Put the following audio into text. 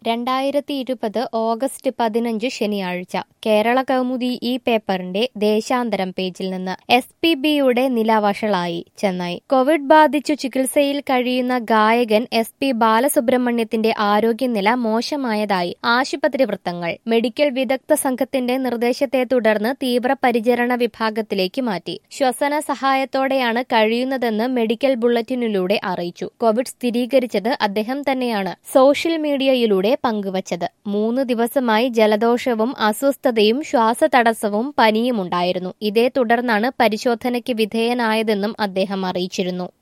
രണ്ടായിരത്തി ഇരുപത് ഓഗസ്റ്റ് പതിനഞ്ച് ശനിയാഴ്ച കേരള കൗമുദി ഈ പേപ്പറിന്റെ ദേശാന്തരം പേജിൽ നിന്ന് എസ് പി ബിയുടെ നില വഷളായി ചെന്നൈ കോവിഡ് ബാധിച്ചു ചികിത്സയിൽ കഴിയുന്ന ഗായകൻ എസ് പി ബാലസുബ്രഹ്മണ്യത്തിന്റെ ആരോഗ്യനില മോശമായതായി ആശുപത്രി വൃത്തങ്ങൾ മെഡിക്കൽ വിദഗ്ധ സംഘത്തിന്റെ നിർദ്ദേശത്തെ തുടർന്ന് തീവ്രപരിചരണ വിഭാഗത്തിലേക്ക് മാറ്റി ശ്വസന സഹായത്തോടെയാണ് കഴിയുന്നതെന്ന് മെഡിക്കൽ ബുള്ളറ്റിനിലൂടെ അറിയിച്ചു കോവിഡ് സ്ഥിരീകരിച്ചത് അദ്ദേഹം തന്നെയാണ് സോഷ്യൽ മീഡിയയിലൂടെ പങ്കുവച്ചത് മൂന്ന് ദിവസമായി ജലദോഷവും അസ്വസ്ഥതയും ശ്വാസതടസ്സവും പനിയുമുണ്ടായിരുന്നു ഇതേ തുടർന്നാണ് പരിശോധനയ്ക്ക് വിധേയനായതെന്നും അദ്ദേഹം അറിയിച്ചിരുന്നു